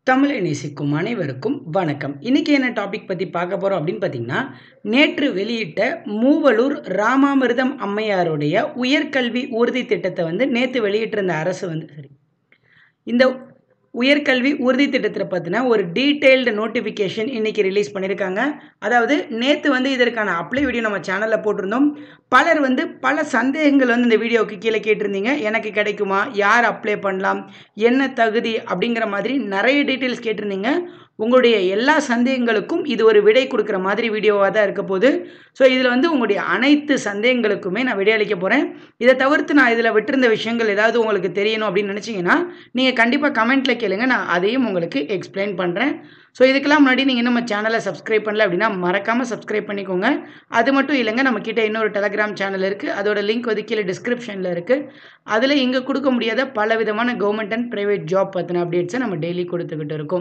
தமிழை நேசிக்கும் அனைவருக்கும் வணக்கம் இன்னைக்கு என்ன டாபிக் பற்றி பார்க்க போகிறோம் அப்படின்னு பார்த்தீங்கன்னா நேற்று வெளியிட்ட மூவலூர் ராமாமிர்தம் அம்மையாருடைய உயர்கல்வி உறுதி திட்டத்தை வந்து நேற்று வெளியிட்டிருந்த அரசு வந்து சரி இந்த உயர்கல்வி உறுதி திட்டத்தில் பார்த்தினா ஒரு டீட்டெயில்டு நோட்டிஃபிகேஷன் இன்றைக்கி ரிலீஸ் பண்ணியிருக்காங்க அதாவது நேற்று வந்து இதற்கான அப்ளை வீடியோ நம்ம சேனலில் போட்டிருந்தோம் பலர் வந்து பல சந்தேகங்கள் வந்து இந்த வீடியோவுக்கு கீழே கேட்டிருந்தீங்க எனக்கு கிடைக்குமா யார் அப்ளை பண்ணலாம் என்ன தகுதி அப்படிங்கிற மாதிரி நிறைய டீட்டெயில்ஸ் கேட்டிருந்தீங்க உங்களுடைய எல்லா சந்தேகங்களுக்கும் இது ஒரு விடை கொடுக்குற மாதிரி வீடியோவாக தான் இருக்க போகுது ஸோ இதில் வந்து உங்களுடைய அனைத்து சந்தேகங்களுக்குமே நான் விடையளிக்க போகிறேன் இதை தவிர்த்து நான் இதில் விட்டிருந்த விஷயங்கள் ஏதாவது உங்களுக்கு தெரியணும் அப்படின்னு நினச்சிங்கன்னா நீங்கள் கண்டிப்பாக கமெண்ட்டில் கேளுங்க நான் அதையும் உங்களுக்கு எக்ஸ்பிளைன் பண்ணுறேன் ஸோ இதுக்கெல்லாம் முன்னாடி நீங்கள் நம்ம சேனலை சப்ஸ்கிரைப் பண்ணல அப்படின்னா மறக்காமல் சப்ஸ்கிரைப் பண்ணிக்கோங்க அது மட்டும் இல்லைங்க நம்மக்கிட்ட இன்னொரு டெலகிராம் சேனல் இருக்குது அதோட லிங்க் வந்து கீழே டிஸ்கிரிப்ஷனில் இருக்குது அதில் இங்கே கொடுக்க முடியாத பல விதமான கவர்மெண்ட் அண்ட் ப்ரைவேட் ஜாப் பற்றின அப்டேட்ஸை நம்ம டெய்லி கொடுத்துக்கிட்டு இருக்கோம்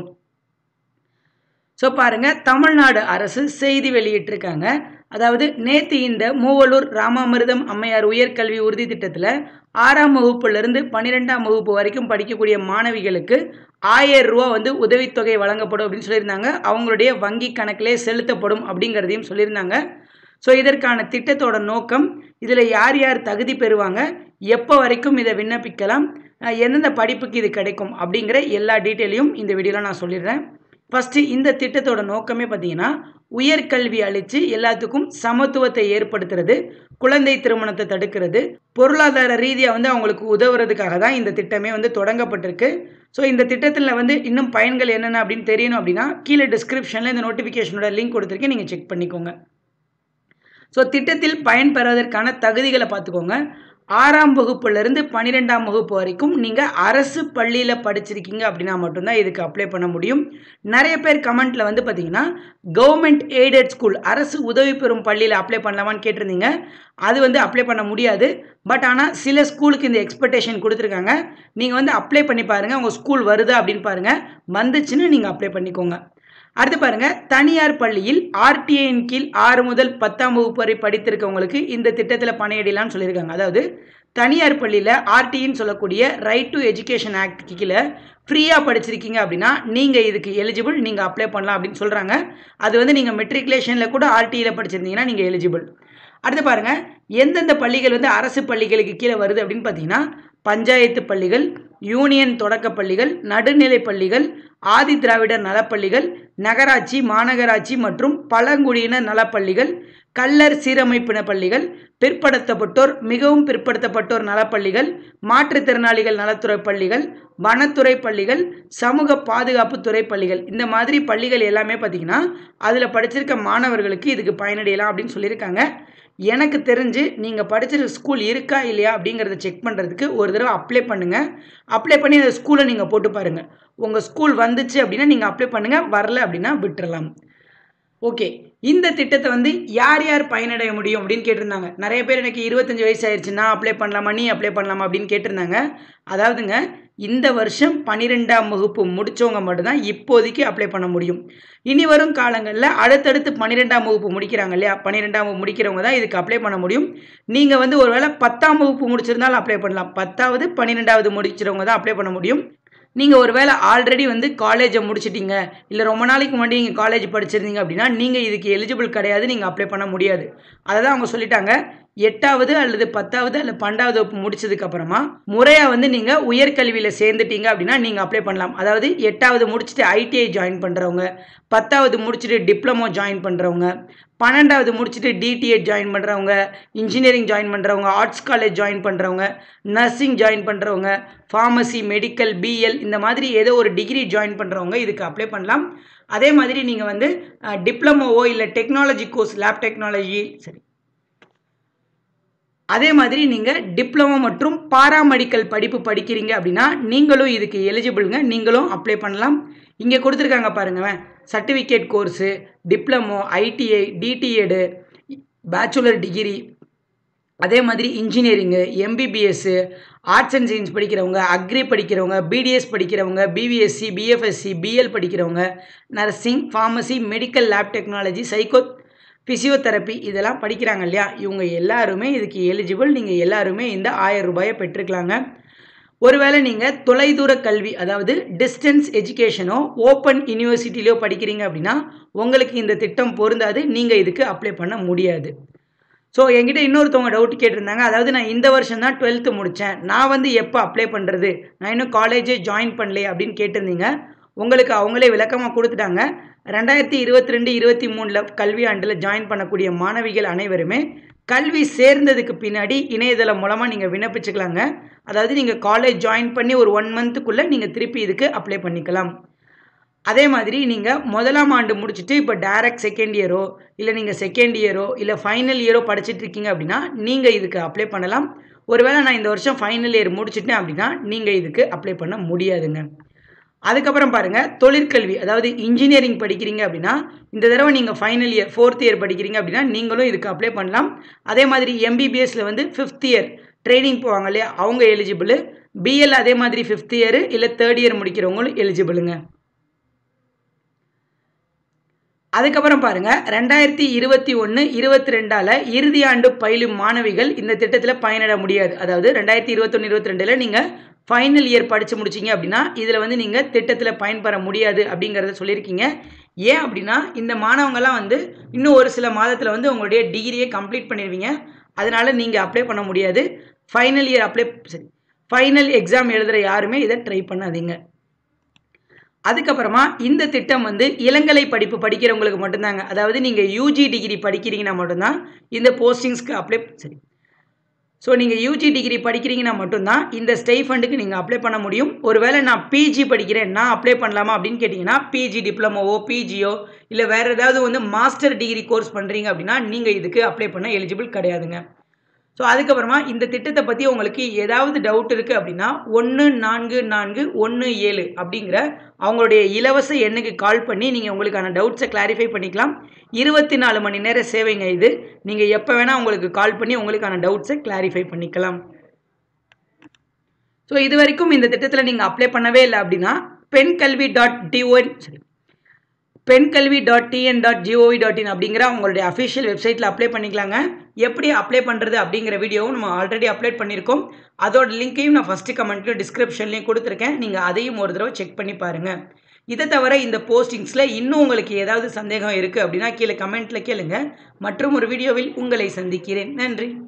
ஸோ பாருங்கள் தமிழ்நாடு அரசு செய்தி வெளியிட்டிருக்காங்க அதாவது நேற்று இந்த மூவலூர் ராமாமிர்தம் அம்மையார் உயர்கல்வி உறுதி திட்டத்தில் ஆறாம் வகுப்புலேருந்து பன்னிரெண்டாம் வகுப்பு வரைக்கும் படிக்கக்கூடிய மாணவிகளுக்கு ஆயிரம் ரூபா வந்து உதவித்தொகை வழங்கப்படும் அப்படின்னு சொல்லியிருந்தாங்க அவங்களுடைய வங்கி கணக்கிலே செலுத்தப்படும் அப்படிங்கிறதையும் சொல்லியிருந்தாங்க ஸோ இதற்கான திட்டத்தோட நோக்கம் இதில் யார் யார் தகுதி பெறுவாங்க எப்போ வரைக்கும் இதை விண்ணப்பிக்கலாம் எந்தெந்த படிப்புக்கு இது கிடைக்கும் அப்படிங்கிற எல்லா டீட்டெயிலையும் இந்த வீடியோவில் நான் சொல்லிடுறேன் ஃபஸ்ட்டு இந்த திட்டத்தோட நோக்கமே பார்த்தீங்கன்னா உயர்கல்வி அளித்து எல்லாத்துக்கும் சமத்துவத்தை ஏற்படுத்துறது குழந்தை திருமணத்தை தடுக்கிறது பொருளாதார ரீதியாக வந்து அவங்களுக்கு உதவுறதுக்காக தான் இந்த திட்டமே வந்து தொடங்கப்பட்டிருக்கு ஸோ இந்த திட்டத்தில் வந்து இன்னும் பயன்கள் என்னென்ன அப்படின்னு தெரியணும் அப்படின்னா கீழே டிஸ்கிரிப்ஷனில் இந்த நோட்டிஃபிகேஷனோட லிங்க் கொடுத்துருக்கேன் நீங்கள் செக் பண்ணிக்கோங்க ஸோ திட்டத்தில் பயன்பெறுவதற்கான தகுதிகளை பார்த்துக்கோங்க ஆறாம் வகுப்புலேருந்து பன்னிரெண்டாம் வகுப்பு வரைக்கும் நீங்கள் அரசு பள்ளியில் படிச்சிருக்கீங்க அப்படின்னா மட்டும்தான் இதுக்கு அப்ளை பண்ண முடியும் நிறைய பேர் கமெண்ட்டில் வந்து பார்த்தீங்கன்னா கவர்மெண்ட் எய்டட் ஸ்கூல் அரசு உதவி பெறும் பள்ளியில் அப்ளை பண்ணலாமான்னு கேட்டிருந்தீங்க அது வந்து அப்ளை பண்ண முடியாது பட் ஆனால் சில ஸ்கூலுக்கு இந்த எக்ஸ்பெக்டேஷன் கொடுத்துருக்காங்க நீங்கள் வந்து அப்ளை பண்ணி பாருங்கள் உங்கள் ஸ்கூல் வருதா அப்படின்னு பாருங்கள் வந்துச்சுன்னு நீங்கள் அப்ளை பண்ணிக்கோங்க அடுத்து பாருங்க தனியார் பள்ளியில் ஆர்டிஐயின் கீழ் ஆறு முதல் பத்தாம் வகுப்பு வரை படித்திருக்கவங்களுக்கு இந்த திட்டத்தில் பணியிடலாம்னு சொல்லியிருக்காங்க அதாவது தனியார் பள்ளியில் ஆர்டின்னு சொல்லக்கூடிய ரைட் டு எஜுகேஷன் ஆக்ட் கீழே ஃப்ரீயாக படிச்சிருக்கீங்க அப்படின்னா நீங்கள் இதுக்கு எலிஜிபிள் நீங்கள் அப்ளை பண்ணலாம் அப்படின்னு சொல்கிறாங்க அது வந்து நீங்கள் மெட்ரிகுலேஷனில் கூட ஆர்டியில் படிச்சிருந்தீங்கன்னா நீங்கள் எலிஜிபிள் அடுத்து பாருங்கள் எந்தெந்த பள்ளிகள் வந்து அரசு பள்ளிகளுக்கு கீழே வருது அப்படின்னு பார்த்தீங்கன்னா பஞ்சாயத்து பள்ளிகள் யூனியன் தொடக்க பள்ளிகள் நடுநிலை பள்ளிகள் ஆதி திராவிடர் நலப்பள்ளிகள் நகராட்சி மாநகராட்சி மற்றும் பழங்குடியினர் நலப்பள்ளிகள் கல்லர் சீரமைப்பின பள்ளிகள் பிற்படுத்தப்பட்டோர் மிகவும் பிற்படுத்தப்பட்டோர் நலப்பள்ளிகள் மாற்றுத்திறனாளிகள் நலத்துறை பள்ளிகள் வனத்துறை பள்ளிகள் சமூக பாதுகாப்பு துறை பள்ளிகள் இந்த மாதிரி பள்ளிகள் எல்லாமே பார்த்திங்கன்னா அதில் படிச்சிருக்க மாணவர்களுக்கு இதுக்கு பயனடையலாம் அப்படின்னு சொல்லியிருக்காங்க எனக்கு தெரிஞ்சு நீங்கள் படிச்சிருக்க ஸ்கூல் இருக்கா இல்லையா அப்படிங்கிறத செக் பண்ணுறதுக்கு ஒரு தடவை அப்ளை பண்ணுங்கள் அப்ளை பண்ணி அந்த ஸ்கூலை நீங்கள் போட்டு பாருங்கள் உங்கள் ஸ்கூல் வந்துச்சு அப்படின்னா நீங்கள் அப்ளை பண்ணுங்கள் வரல அப்படின்னா விட்டுறலாம் ஓகே இந்த திட்டத்தை வந்து யார் யார் பயனடைய முடியும் அப்படின்னு கேட்டிருந்தாங்க நிறைய பேர் எனக்கு இருபத்தஞ்சி வயசு ஆயிடுச்சு நான் அப்ளை பண்ணலாமா நீ அப்ளை பண்ணலாமா அப்படின்னு கேட்டிருந்தாங்க அதாவதுங்க இந்த வருஷம் பன்னிரெண்டாம் வகுப்பு முடித்தவங்க மட்டும்தான் இப்போதைக்கு அப்ளை பண்ண முடியும் இனி வரும் காலங்களில் அடுத்தடுத்து பன்னிரெண்டாம் வகுப்பு முடிக்கிறாங்க இல்லையா பன்னிரெண்டாம் வகுப்பு முடிக்கிறவங்க தான் இதுக்கு அப்ளை பண்ண முடியும் நீங்கள் வந்து ஒருவேளை பத்தாம் வகுப்பு முடிச்சிருந்தாலும் அப்ளை பண்ணலாம் பத்தாவது பன்னிரெண்டாவது முடிச்சிருவங்க தான் அப்ளை பண்ண முடியும் நீங்கள் ஒரு வேளை ஆல்ரெடி வந்து காலேஜை முடிச்சிட்டிங்க இல்லை ரொம்ப நாளைக்கு முன்னாடி நீங்கள் காலேஜ் படிச்சிருந்தீங்க அப்படின்னா நீங்கள் இதுக்கு எலிஜிபிள் கிடையாது நீங்கள் அப்ளை பண்ண முடியாது அதை தான் அவங்க சொல்லிட்டாங்க எட்டாவது அல்லது பத்தாவது அல்லது பன்னெண்டாவது வகுப்பு முடிச்சதுக்கப்புறமா முறையாக வந்து நீங்கள் உயர்கல்வியில் சேர்ந்துட்டீங்க அப்படின்னா நீங்கள் அப்ளை பண்ணலாம் அதாவது எட்டாவது முடிச்சுட்டு ஐடிஐ ஜாயின் பண்ணுறவங்க பத்தாவது முடிச்சுட்டு டிப்ளமோ ஜாயின் பண்ணுறவங்க பன்னெண்டாவது முடிச்சுட்டு டிடிஎட் ஜாயின் பண்ணுறவங்க இன்ஜினியரிங் ஜாயின் பண்ணுறவங்க ஆர்ட்ஸ் காலேஜ் ஜாயின் பண்ணுறவங்க நர்சிங் ஜாயின் பண்ணுறவங்க ஃபார்மசி மெடிக்கல் பிஎல் இந்த மாதிரி ஏதோ ஒரு டிகிரி ஜாயின் பண்ணுறவங்க இதுக்கு அப்ளை பண்ணலாம் அதே மாதிரி நீங்கள் வந்து டிப்ளமோவோ இல்லை டெக்னாலஜி கோர்ஸ் லேப் டெக்னாலஜி சரி அதே மாதிரி நீங்கள் டிப்ளமோ மற்றும் பாராமெடிக்கல் படிப்பு படிக்கிறீங்க அப்படின்னா நீங்களும் இதுக்கு எலிஜிபிளுங்க நீங்களும் அப்ளை பண்ணலாம் இங்கே கொடுத்துருக்காங்க பாருங்கள் certificate course diploma ITI D T Ed bachelor degree அதே மாதிரி engineering MBBS arts and science படிக்கிறவங்க அக்ரி படிக்கிறவங்க பிடிஎஸ் படிக்கிறவங்க பிவிஎஸ்சி பிஎஃப்எஸ்சி பிஎல் படிக்கிறவங்க nursing pharmacy medical lab technology psycho physiotherapy இதெல்லாம் படிக்கிறாங்க இல்லையா இவங்க எல்லாருமே இதுக்கு எலிஜிபிள் நீங்கள் எல்லாருமே இந்த ஆயிரம் ரூபாயை பெற்றுக்கலாங்க ஒருவேளை நீங்கள் தொலைதூர கல்வி அதாவது டிஸ்டன்ஸ் எஜுகேஷனோ ஓப்பன் யூனிவர்சிட்டிலையோ படிக்கிறீங்க அப்படின்னா உங்களுக்கு இந்த திட்டம் பொருந்தாது நீங்கள் இதுக்கு அப்ளை பண்ண முடியாது ஸோ என்கிட்ட இன்னொருத்தவங்க டவுட் கேட்டிருந்தாங்க அதாவது நான் இந்த வருஷம் தான் டுவெல்த்து முடித்தேன் நான் வந்து எப்போ அப்ளை பண்ணுறது நான் இன்னும் காலேஜே ஜாயின் பண்ணலையே அப்படின்னு கேட்டிருந்தீங்க உங்களுக்கு அவங்களே விளக்கமாக கொடுத்துட்டாங்க ரெண்டாயிரத்தி இருபத்தி ரெண்டு இருபத்தி மூணில் கல்வி ஆண்டில் ஜாயின் பண்ணக்கூடிய மாணவிகள் அனைவருமே கல்வி சேர்ந்ததுக்கு பின்னாடி இணையதளம் மூலமாக நீங்கள் விண்ணப்பிச்சுக்கலாங்க அதாவது நீங்கள் காலேஜ் ஜாயின் பண்ணி ஒரு ஒன் மந்த்துக்குள்ளே நீங்கள் திருப்பி இதுக்கு அப்ளை பண்ணிக்கலாம் அதே மாதிரி நீங்கள் முதலாம் ஆண்டு முடிச்சுட்டு இப்போ டேரக்ட் செகண்ட் இயரோ இல்லை நீங்கள் செகண்ட் இயரோ இல்லை ஃபைனல் இயரோ படிச்சுட்டு இருக்கீங்க அப்படின்னா நீங்கள் இதுக்கு அப்ளை பண்ணலாம் ஒருவேளை நான் இந்த வருஷம் ஃபைனல் இயர் முடிச்சிட்டேன் அப்படின்னா நீங்கள் இதுக்கு அப்ளை பண்ண முடியாதுங்க அதுக்கப்புறம் பாருங்கள் தொழிற்கல்வி அதாவது இன்ஜினியரிங் படிக்கிறீங்க அப்படின்னா இந்த தடவை நீங்கள் ஃபைனல் இயர் ஃபோர்த் இயர் படிக்கிறீங்க அப்படின்னா நீங்களும் இதுக்கு அப்ளை பண்ணலாம் அதே மாதிரி எம்பிபிஎஸ்சில் வந்து ஃபிஃப்த் இயர் ட்ரைனிங் போவாங்க இல்லையா அவங்க எலிஜிபிள் பிஎல் அதே மாதிரி ஃபிஃப்த் இயர் இல்லை தேர்ட் இயர் முடிக்கிறவங்களும் எலிஜிபிளுங்க அதுக்கப்புறம் பாருங்க ரெண்டாயிரத்தி இருபத்தி ஒன்று இருபத்தி ரெண்டால இறுதி ஆண்டு பயிலும் மாணவிகள் இந்த திட்டத்தில் பயனிட முடியாது அதாவது ரெண்டாயிரத்தி இருபத்தொன்று இருபத்தி ரெண்டில் நீங்கள் ஃபைனல் இயர் படித்து முடிச்சிங்க அப்படின்னா இதில் வந்து நீங்கள் திட்டத்தில் பயன்பெற முடியாது அப்படிங்கிறத சொல்லியிருக்கீங்க ஏன் அப்படின்னா இந்த மாணவங்கள்லாம் வந்து இன்னும் ஒரு சில மாதத்தில் வந்து உங்களுடைய டிகிரியை கம்ப்ளீட் பண்ணிடுவீங்க அதனால நீங்கள் அப்ளை பண்ண முடியாது ஃபைனல் இயர் அப்ளை சரி ஃபைனல் எக்ஸாம் எழுதுகிற யாருமே இதை ட்ரை பண்ணாதீங்க அதுக்கப்புறமா இந்த திட்டம் வந்து இளங்கலை படிப்பு படிக்கிறவங்களுக்கு மட்டும்தாங்க அதாவது நீங்கள் யூஜி டிகிரி படிக்கிறீங்கன்னா மட்டும்தான் இந்த போஸ்டிங்ஸ்க்கு அப்ளை சரி ஸோ நீங்கள் யூஜி டிகிரி படிக்கிறீங்கன்னா மட்டும்தான் இந்த ஸ்டைஃபண்டுக்கு நீங்கள் அப்ளை பண்ண முடியும் ஒருவேளை நான் பிஜி படிக்கிறேன் நான் அப்ளை பண்ணலாமா அப்படின்னு கேட்டிங்கன்னா பிஜி டிப்ளமோவோ பிஜியோ இல்லை வேறு ஏதாவது வந்து மாஸ்டர் டிகிரி கோர்ஸ் பண்ணுறீங்க அப்படின்னா நீங்கள் இதுக்கு அப்ளை பண்ண எலிஜிபிள் கிடையாதுங்க ஸோ அதுக்கப்புறமா இந்த திட்டத்தை பற்றி உங்களுக்கு ஏதாவது டவுட் இருக்குது அப்படின்னா ஒன்று நான்கு நான்கு ஒன்று ஏழு அப்படிங்கிற அவங்களுடைய இலவச எண்ணுக்கு கால் பண்ணி நீங்கள் உங்களுக்கான டவுட்ஸை கிளாரிஃபை பண்ணிக்கலாம் இருபத்தி நாலு மணி நேர சேவைங்க இது நீங்கள் எப்போ வேணால் உங்களுக்கு கால் பண்ணி உங்களுக்கான டவுட்ஸை கிளாரிஃபை பண்ணிக்கலாம் ஸோ இது வரைக்கும் இந்த திட்டத்தில் நீங்கள் அப்ளை பண்ணவே இல்லை அப்படின்னா பெண் கல்வி டாட் டிஓஎன் சரி பெண் கல்வி dot TN dot GOV dot in அப்படிங்கிற அவங்களுடைய அஃபிஷியல் வெப்சைட்டில் அப்ளை பண்ணிக்கலாங்க எப்படி அப்ளை பண்ணுறது அப்படிங்கிற வீடியோவும் நம்ம ஆல்ரெடி அப்லோட் பண்ணியிருக்கோம் அதோட லிங்க்கையும் நான் ஃபஸ்ட்டு கமெண்ட்லையும் டிஸ்கிரிப்ஷன்லையும் கொடுத்துருக்கேன் நீங்கள் அதையும் ஒரு தடவை செக் பண்ணி பாருங்கள் இதை தவிர இந்த போஸ்டிங்ஸில் இன்னும் உங்களுக்கு ஏதாவது சந்தேகம் இருக்குது அப்படின்னா கீழே கமெண்ட்டில் கேளுங்க மற்றும் ஒரு வீடியோவில் உங்களை சந்திக்கிறேன் நன்றி